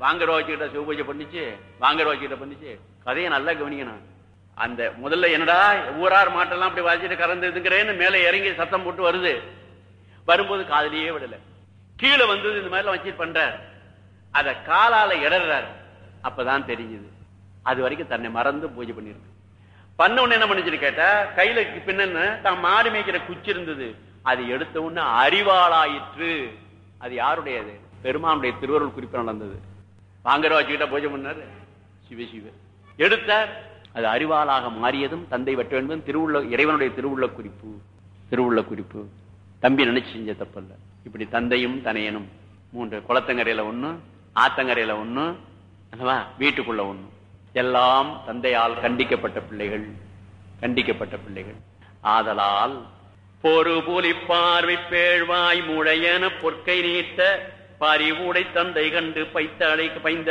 வாங்கற வச்சுக்கிட்ட சிவபூஜை பண்ணிச்சு வாங்கற வச்சுக்கிட்ட பண்ணிச்சு கதையை நல்லா கவனிக்கணும் அந்த முதல்ல என்னடா ஊரார் மாட்டெல்லாம் அப்படி வாசிட்டு கறந்து இதுங்கிறேன்னு மேல இறங்கி சத்தம் போட்டு வருது வரும்போது காதலியே விடல கீழே வந்தது இந்த மாதிரி வச்சுட்டு பண்றார் அத காலால இடறாரு அப்பதான் தெரிஞ்சது அது வரைக்கும் தன்னை மறந்து பூஜை பண்ணிருக்கு பண்ண உடனே என்ன பண்ணிச்சுன்னு கேட்டா கையில பின்னன்னு தான் மாடு மேய்க்கிற குச்சி இருந்தது அது எடுத்த உடனே அறிவாளாயிற்று அது யாருடையது பெருமானுடைய திருவருள் குறிப்பு நடந்தது வாங்குற வச்சுக்கிட்ட பூஜை பண்ணாரு சிவ சிவ எடுத்தார் அது அறிவாளாக மாறியதும் தந்தை வெட்ட வேண்டும் திருவுள்ள இறைவனுடைய திருவுள்ள குறிப்பு திருவுள்ள குறிப்பு தம்பி நினைச்சு செஞ்ச தப்பல்ல இப்படி தந்தையும் தனையனும் மூன்று குளத்தங்கரையில ஒண்ணு ஆத்தங்கரையில ஒண்ணு அல்லவா வீட்டுக்குள்ள ஒண்ணு எல்லாம் தந்தையால் கண்டிக்கப்பட்ட பிள்ளைகள் கண்டிக்கப்பட்ட பிள்ளைகள் ஆதலால் பொறு புலி பார்வை பேழ்வாய் முழையன பொற்கை நீட்ட பறிவுடை தந்தை கண்டு பைத்த அழைக்கு பைந்த